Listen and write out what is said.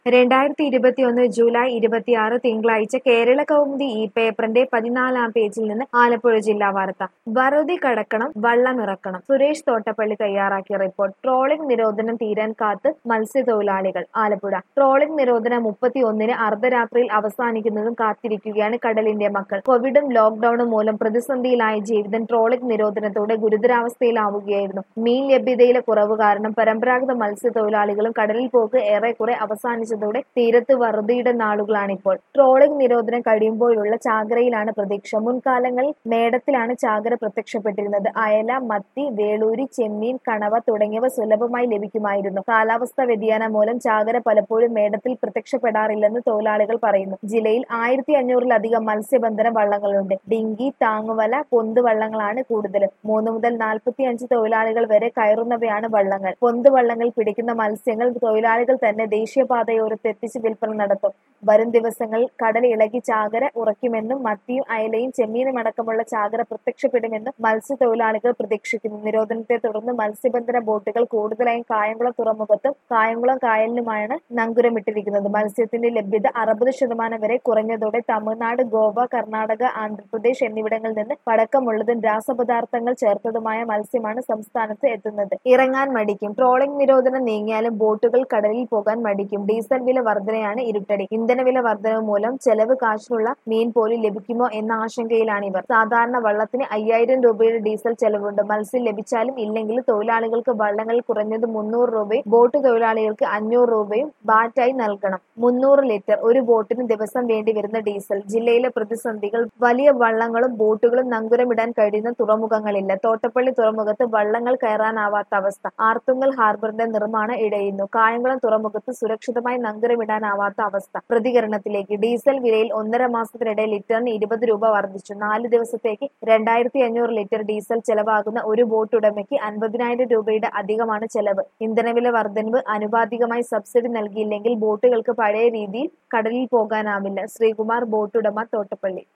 രണ്ടായിരത്തി ഇരുപത്തിയൊന്ന് ജൂലൈ ഇരുപത്തിയാറ് തിങ്കളാഴ്ച കേരള കൗമുദി ഈ പേപ്പറിന്റെ പതിനാലാം പേജിൽ നിന്ന് ആലപ്പുഴ ജില്ലാ വാർത്ത വറുതി കടക്കണം വള്ളമിറക്കണം സുരേഷ് തോട്ടപ്പള്ളി തയ്യാറാക്കിയ റിപ്പോർട്ട് ട്രോളിംഗ് നിരോധനം തീരാൻ കാത്ത് മത്സ്യത്തൊഴിലാളികൾ ആലപ്പുഴ ട്രോളിംഗ് നിരോധനം മുപ്പത്തിയൊന്നിന് അർദ്ധരാത്രിയിൽ അവസാനിക്കുന്നതും കാത്തിരിക്കുകയാണ് കടലിന്റെ മക്കൾ കോവിഡും ലോക്ഡൌണും മൂലം പ്രതിസന്ധിയിലായ ജീവിതം ട്രോളിംഗ് നിരോധനത്തോടെ ഗുരുതരാവസ്ഥയിലാവുകയായിരുന്നു മീൻ ലഭ്യതയിലെ കുറവ് കാരണം പരമ്പരാഗത മത്സ്യത്തൊഴിലാളികളും കടലിൽ പോക്ക് ഏറെക്കുറെ അവസാനിച്ചതോടെ തീരത്ത് വറുതിയുടെ നാളുകളാണിപ്പോൾ ട്രോളിംഗ് നിരോധനം കഴിയുമ്പോഴുള്ള ചാകരയിലാണ് പ്രതീക്ഷ മുൻകാലങ്ങളിൽ മേടത്തിലാണ് ചാകര പ്രത്യക്ഷപ്പെട്ടിരുന്നത് അയല മത്തി വേളൂരി ചെമ്മീൻ കണവ തുടങ്ങിയവ സുലഭമായി ലഭിക്കുമായിരുന്നു കാലാവസ്ഥാ വ്യതിയാനം മൂലം ചാകര പലപ്പോഴും മേടത്തിൽ പ്രത്യക്ഷപ്പെടാറില്ലെന്ന് തൊഴിലാളികൾ പറയുന്നു ജില്ലയിൽ ആയിരത്തി അഞ്ഞൂറിലധികം മത്സ്യബന്ധന വള്ളങ്ങളുണ്ട് ഡിങ്കി താങ്ങുവല പൊന്തുവള്ളങ്ങളാണ് കൂടുതലും മൂന്ന് മുതൽ നാൽപ്പത്തി അഞ്ച് തൊഴിലാളികൾ വരെ കയറുന്നവയാണ് വള്ളങ്ങൾ പൊന്തുവള്ളങ്ങൾ പിടിക്കുന്ന മത്സ്യങ്ങൾ തൊഴിലാളികൾ തന്നെ ദേശീയപാതയോരത്ത് എത്തിച്ച് വിൽപ്പന നടത്തും വരും ദിവസങ്ങളിൽ കടൽ ഇളകി ചാകര ഉറയ്ക്കുമെന്നും മത്തിയും അയലയും ചെമ്മീനും അടക്കമുള്ള ചാകര പ്രത്യക്ഷപ്പെടുമെന്നും മത്സ്യത്തൊഴിലാളികൾ പ്രതീക്ഷിക്കുന്നു നിരോധനത്തെ തുടർന്ന് മത്സ്യബന്ധന ബോട്ടുകൾ കൂടുതലായും കായംകുളം തുറമുഖത്തും കായംകുളം കായലിലുമാണ് നങ്കുരമിട്ടിരിക്കുന്നത് മത്സ്യത്തിന്റെ ലഭ്യത അറുപത് ശതമാനം വരെ കുറഞ്ഞതോടെ തമിഴ്നാട് ഗോവ കർണാടക ആന്ധ്രാപ്രദേശ് എന്നിവിടങ്ങളിൽ നിന്ന് പടക്കമുള്ളതും രാസപദാർത്ഥങ്ങൾ ചേർത്തതുമായ മത്സ്യമാണ് സംസ്ഥാനത്ത് എത്തുന്നത് ഇറങ്ങാൻ മടിക്കും ട്രോളിംഗ് നിരോധനം നീങ്ങിയാലും ബോട്ടുകൾ കടലിൽ പോകാൻ മടിക്കും ഡീസൽ വില വർധനയാണ് ഇരുട്ടടി ഇന്ധനവില വർധനവ് മൂലം ചെലവ് കാശിനുള്ള മീൻ പോലും ലഭിക്കുമോ എന്ന ആശങ്കയിലാണ് ഇവർ സാധാരണ വള്ളത്തിന് അയ്യായിരം രൂപയുടെ ഡീസൽ ചെലവുണ്ട് മത്സ്യം ലഭിച്ചാലും ഇല്ലെങ്കിലും തൊഴിലാളികൾക്ക് വള്ളങ്ങളിൽ കുറഞ്ഞത് മുന്നൂറ് രൂപയും ബോട്ട് തൊഴിലാളികൾക്ക് അഞ്ഞൂറ് രൂപയും ബാറ്റായി നൽകണം മുന്നൂറ് ലിറ്റർ ഒരു ബോട്ടിന് ദിവസം വേണ്ടി വരുന്ന ഡീസൽ ജില്ലയിലെ പ്രതിസന്ധികൾ വലിയ വള്ളങ്ങളും ബോട്ടുകളും നങ്കുരമിടാൻ കഴിയുന്ന തുറമുഖങ്ങളില്ല തോട്ടപ്പള്ളി തുറമുഖത്ത് വള്ളങ്ങൾ കയറാനാവാത്ത അവസ്ഥ ആർത്തുങ്കൽ ഹാർബറിന്റെ നിർമ്മാണം ഇടയുന്നു കായംകുളം തുറമുഖത്ത് സുരക്ഷിതമായി നങ്കുരമിടാനാവാത്ത അവസ്ഥ പ്രതികരണത്തിലേക്ക് ഡീസൽ വിലയിൽ ഒന്നര മാസത്തിനിടെ ലിറ്ററിന് ഇരുപത് രൂപ വർദ്ധിച്ചു നാല് ദിവസത്തേക്ക് രണ്ടായിരത്തി അഞ്ഞൂറ് ലിറ്റർ ഡീസൽ ചെലവാകുന്ന ഒരു ബോട്ട് ഉടമയ്ക്ക് അൻപതിനായിരം രൂപയുടെ അധികമാണ് ചെലവ് ഇന്ധനവില വർധനവ് അനുപാതികമായി സബ്സിഡി നൽകിയില്ലെങ്കിൽ ബോട്ടുകൾക്ക് പഴയ രീതിയിൽ കടലിൽ പോകാനാവില്ല ശ്രീകുമാർ ബോട്ടുടമ തോട്ടപ്പള്ളി